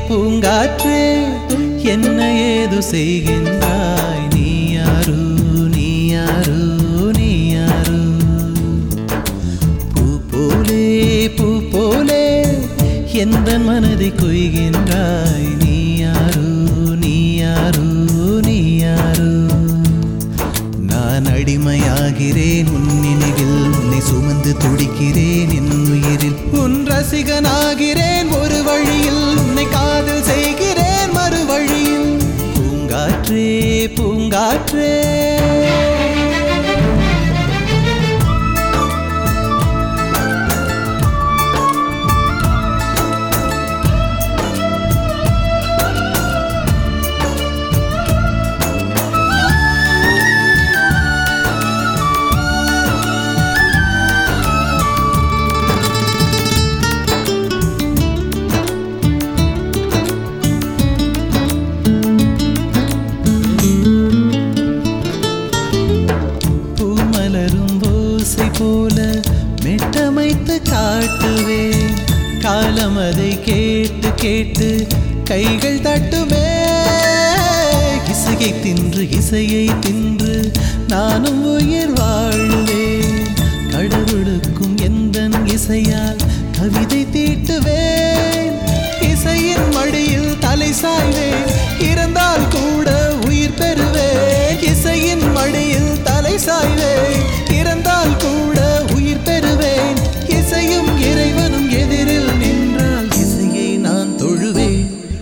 பூங்காற்றே என்ன ஏது செய்கின்றாய் நீ யாரு நீ யாரு நீ யாரு பூ போலே பூ போலே எந்த மனதை கொய்கின்றாய் நீ யாரு நீ யாரு நீ யாரு நான் அடிமையாகிறேன் உன் நினைவில் உன்னை சுமந்து துடிக்கிறேன் என் உயிரில் உன் ரசிகனாகிறேன் ஒரு வழியில் உன்னை காதல் செய்கிறேன் மறு வழியில் பூங்காற்றே பூங்காற்றே பூமலரும் ஓசை போல மெட்டமைத்து காட்டுவேன் காலம் அதை கேட்டு கேட்டு கைகள் தட்டுமே இசையை தின்று இசையை தின்று நானும் உயிர் வாழுவேன் கடவுளுக்கும் எந்த இசையால் கவிதை தீட்டுவேன் இசையின் மடியில் தலை சாய்வேன் இறந்தால் கூட உயிர் பெறுவேன் இசையின் மடியில் தலை சாய்வேன் இறந்தால் கூட உயிர் பெறுவேன் இசையும் இறைவனும் எதிரில் நின்றால் இசையை நான் தொழுவேன்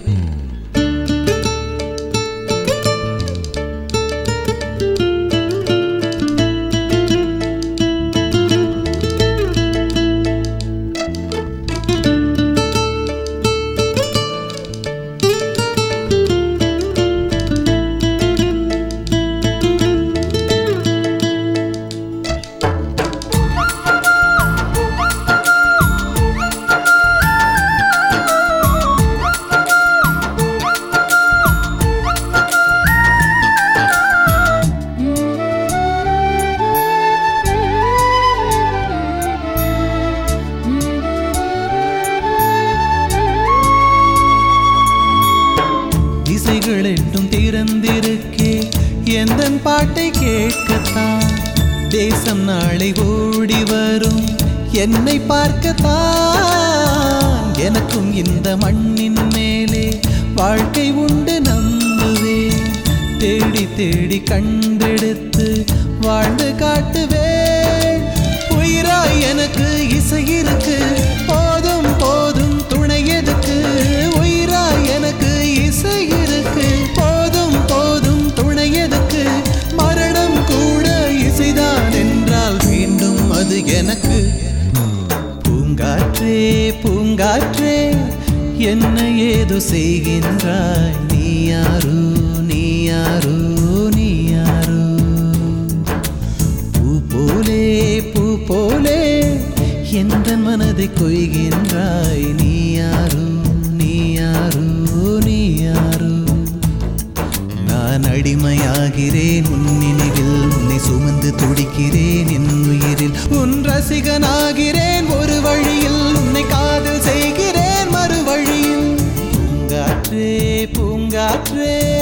திசைகள் எட்டும் திறந்திருக்கே எந்த பாட்டை கேட்கத்தான் தேசம் நாளை ஓடி வரும் என்னை பார்க்கத்தான் எனக்கும் இந்த மண்ணின் மேலே வாழ்க்கை உண்டு நம்புவேன் தேடி தேடி கண்டெடுத்து வாழ்ந்து காட்டுவேன் உயிராய் எனக்கு இசை இருக்கு போதும் போதும் துணை எதுக்கு உயிராய் எனக்கு இசை இருக்கு போதும் போதும் துணை எதுக்கு மரணம் கூட இசைதான் என்றால் மீண்டும் அது எனக்கு பூங்காற்றே பூங்காற்றே என்ன ஏது செய்கின்றாய் நீ யாரு நீ யாரு நீ யாரு பூ போலே பூ போலே எந்த மனதை கொய்கின்றாய் நீ யாரு நீ யாரு நீ யாரு நான் அடிமையாகிறேன் உன் நினைவில் உன்னை சுமந்து துடிக்கிறேன் என் உயிரில் உன் ரசிகனாகிறேன் ஒரு வழியில் உன்னை காதல் செய்கிறேன் மறு வழியில் பூங்காற்றே பூங்காற்றே